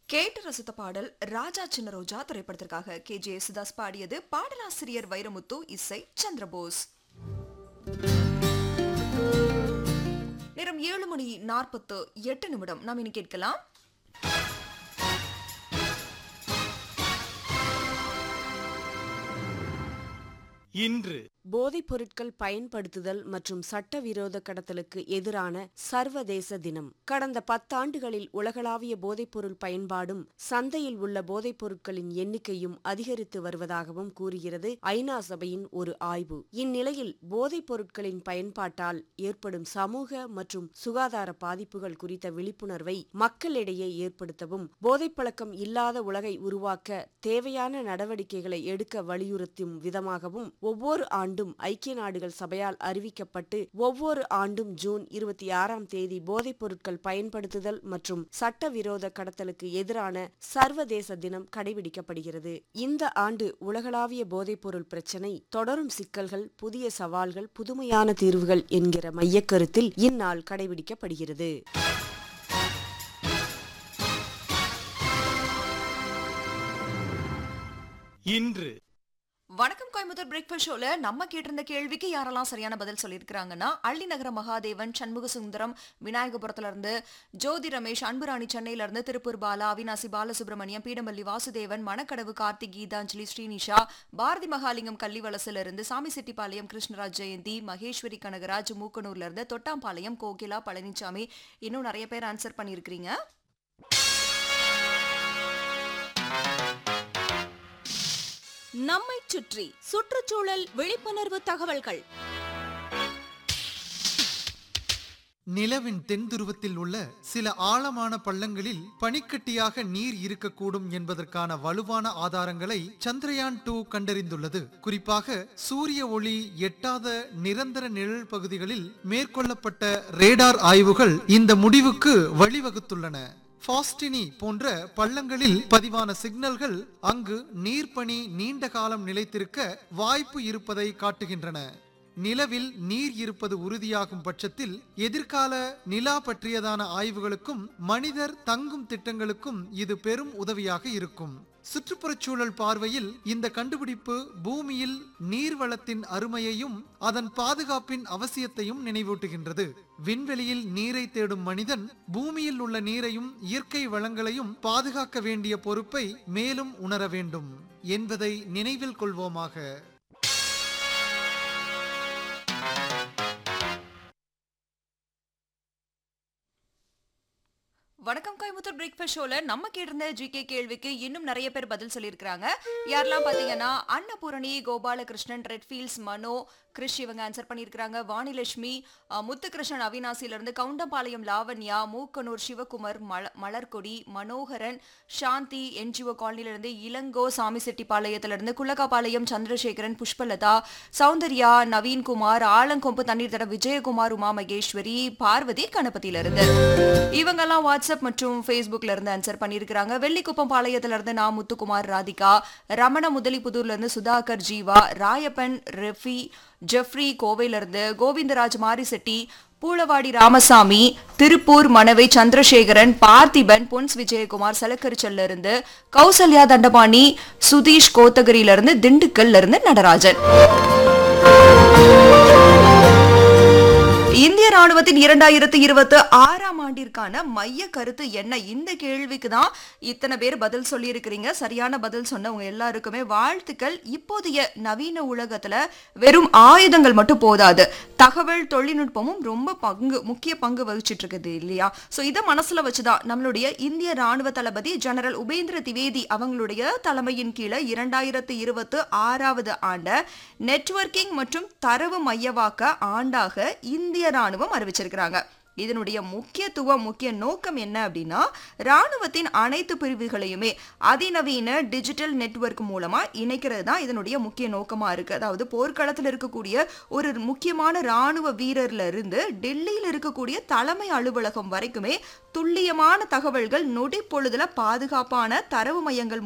கேட்டு ரசித்த பாடல் ராஜா சின்ன ரோஜா திரைப்படத்திற்காக கே ஜே யேசுதாஸ் பாடியது பாடலாசிரியர் வைரமுத்து இசை சந்திரபோஸ் நேரம் ஏழு மணி நாற்பத்து எட்டு நிமிடம் நாம் இனி கேட்கலாம் இன்று போதைப் பொருட்கள் பயன்படுத்துதல் மற்றும் சட்டவிரோத கடத்தலுக்கு எதிரான சர்வதேச தினம் கடந்த பத்தாண்டுகளில் உலகளாவிய போதைப்பொருள் பயன்பாடும் சந்தையில் உள்ள போதைப் பொருட்களின் எண்ணிக்கையும் அதிகரித்து வருவதாகவும் கூறுகிறது ஐநா சபையின் ஒரு ஆய்வு இந்நிலையில் போதைப் பொருட்களின் பயன்பாட்டால் ஏற்படும் சமூக மற்றும் சுகாதார பாதிப்புகள் குறித்த விழிப்புணர்வை மக்களிடையே ஏற்படுத்தவும் போதைப் பழக்கம் இல்லாத உலகை உருவாக்க தேவையான நடவடிக்கைகளை எடுக்க வலியுறுத்தும் விதமாகவும் ஒவ்வொரு ஆண்டும் ஐக்கிய நாடுகள் சபையால் அறிவிக்கப்பட்டு ஒவ்வொரு ஆண்டும் ஜூன் இருபத்தி ஆறாம் தேதி போதைப் பொருட்கள் பயன்படுத்துதல் மற்றும் சட்டவிரோத கடத்தலுக்கு எதிரான சர்வதேச தினம் கடைபிடிக்கப்படுகிறது இந்த ஆண்டு உலகளாவிய போதைப் பொருள் பிரச்சினை தொடரும் சிக்கல்கள் புதிய சவால்கள் புதுமையான தீர்வுகள் என்கிற மையக்கருத்தில் இந்நாள் கடைபிடிக்கப்படுகிறது இன்று வணக்கம் கோயம்புத்தூர் பிரேக்ஃபாஸ்ட் ஷோல நம்ம கேட்டிருந்த கேள்விக்கு யாரெல்லாம் சரியான பதில் சொல்லியிருக்கிறாங்கன்னா அள்ளிநகர மகாதேவன் சண்முக சுந்தரம் விநாயகபுரத்துல இருந்து ஜோதி ரமேஷ் அன்புராணி சென்னையில இருந்து திருப்பூர் பாலா அவினாசி பாலசுப்ரமணியம் பீடமல்லி வாசுதேவன் மணக்கடவு கார்த்திக் கீதாஞ்சலி ஸ்ரீனிஷா பாரதி மகாலிங்கம் கள்ளிவலசுல இருந்து சாமிசெட்டிப்பாளையம் கிருஷ்ணராஜ் ஜெயந்தி மகேஸ்வரி கனகராஜ் மூக்கனூர்ல இருந்து தொட்டாம்பாளையம் கோகிலா பழனிசாமி இன்னும் நிறைய பேர் ஆன்சர் பண்ணியிருக்கிறீங்க நம்மைச் சுற்றி சுற்றுச்சூழல் விழிப்புணர்வு தகவல்கள் நிலவின் தென் துருவத்தில் உள்ள சில ஆழமான பள்ளங்களில் பனிக்கட்டியாக நீர் இருக்கக்கூடும் என்பதற்கான வலுவான ஆதாரங்களை சந்திரயான் டூ கண்டறிந்துள்ளது குறிப்பாக சூரிய ஒளி எட்டாத நிரந்தர நிழல் பகுதிகளில் மேற்கொள்ளப்பட்ட ரேடார் ஆய்வுகள் இந்த முடிவுக்கு வழிவகுத்துள்ளன ஃபாஸ்டினி போன்ற பள்ளங்களில் பதிவான சிக்னல்கள் அங்கு நீர்ப்பனி நீண்ட காலம் நிலைத்திருக்க வாய்ப்பு இருப்பதை காட்டுகின்றன நிலவில் நீர் இருப்பது உறுதியாகும் பட்சத்தில் எதிர்கால நிலா பற்றியதான ஆய்வுகளுக்கும் மனிதர் தங்கும் திட்டங்களுக்கும் இது பெரும் உதவியாக இருக்கும் சுற்றுப்புறச் சூழல் பார்வையில் இந்த கண்டுபிடிப்பு பூமியில் நீர்வளத்தின் அருமையையும் அதன் பாதுகாப்பின் அவசியத்தையும் நினைவூட்டுகின்றது விண்வெளியில் நீரை தேடும் மனிதன் பூமியில் உள்ள நீரையும் இயற்கை வளங்களையும் பாதுகாக்க வேண்டிய பொறுப்பை மேலும் உணர வேண்டும் என்பதை நினைவில் கொள்வோமாக வணக்கம் கோயம்புத்தூர் பிரேக்ஃபாஸ்ட் ஷோல நம்ம கேட்டிருந்த ஜிகே கேள்விக்கு இன்னும் நிறைய பேர் பதில் சொல்லியிருக்கிறாங்க யாரெல்லாம் பாத்தீங்கன்னா அன்னபூரணி கோபாலகிருஷ்ணன் ரெட்ஃபீல்ட்ஸ் மனோ கிருஷ் இவங்க ஆன்சர் பண்ணியிருக்கிறாங்க வாணிலட்சுமி அஹ், முத்துகிருஷ்ணன் அவினாசில இருந்து கவுண்டம்பாளையம் லாவண்யா மூக்கனூர் சிவகுமார் மல மலர்கொடி மனோகரன் சாந்தி என்ஜிஓ காலனில இருந்து இளங்கோ சாமிசெட்டிப்பாளையத்துல இருந்து குள்ளக்காபாளையம் சந்திரசேகரன் புஷ்பலதா சௌந்தர்யா நவீன்குமார் ஆலங்கொம்பு தண்ணீர் தட விஜயகுமார் உமா மகேஸ்வரி பார்வதி கணபதியில இருந்து இவங்கெல்லாம் வாட்ஸ்அப் மற்றும் ஃபேஸ்புக்ல இருந்து ஆன்சர் பண்ணியிருக்கிறாங்க வெள்ளிக்குப்பம் பாளையத்துல இருந்து நா முத்துக்குமார் ராதிகா ரமண முதலிபுதூர்ல இருந்து சுதாகர் ஜீவா ராயப்பன் ரெஃபி ஜெஃப்ரி கோவையில இருந்து கோவிந்தராஜ் மாரிசெட்டி பூளவாடி ராமசாமி திருப்பூர் மணவை சந்திரசேகரன் பார்த்திபன் பொன்ஸ் விஜயகுமார் சலக்கரிச்சல்ல இருந்து கௌசல்யா தண்டபாணி சுதீஷ் கோத்தகிரியில இருந்து திண்டுக்கல்ல இருந்து நடராஜன் இந்திய ராணுவத்தின் இரண்டாயிரத்தி இருபத்தி ஆறாம் ஆண்டிற்கான மைய கருத்து என்ன இந்த கேள்விக்கு தான் இத்தனை பேர் பதில் சொல்லியிருக்கிறீங்க சரியான பதில் சொன்னவங்க எல்லாருக்குமே வாழ்த்துக்கள் இப்போதைய நவீன உலகத்துல வெறும் ஆயுதங்கள் மட்டும் போதாது தகவல் தொழில்நுட்பமும் ரொம்ப பங்கு முக்கிய பங்கு வகிச்சிட்டு இருக்குது இல்லையா சோ இதை மனசுல வச்சுதான் நம்மளுடைய இந்திய ராணுவ தளபதி ஜெனரல் உபேந்திர திவேதி அவங்களுடைய தலைமையின் கீழே இரண்டாயிரத்தி இருபத்தி ஆறாவது ஆண்ட நெட்வொர்க்கிங் மற்றும் தரவு மையவாக்க ஆண்டாக இந்திய ராணுவம் அறிவிச்சிருக்கிறாங்க இதனுடைய முக்கியத்துவம் முக்கிய நோக்கம் என்ன அப்படின்னா ராணுவத்தின் அனைத்து பிரிவுகளையுமே அதிநவீன டிஜிட்டல் நெட்வொர்க் மூலமா இணைக்கிறது தான் இதனுடைய முக்கிய நோக்கமா இருக்கு அதாவது போர்க்களத்தில் இருக்கக்கூடிய ஒரு முக்கியமான ராணுவ வீரர்ல இருந்து டெல்லியில் இருக்கக்கூடிய தலைமை அலுவலகம் வரைக்குமே துல்லியமான தகவல்கள் நொடி பொழுதுல பாதுகாப்பான தரவு மையங்கள்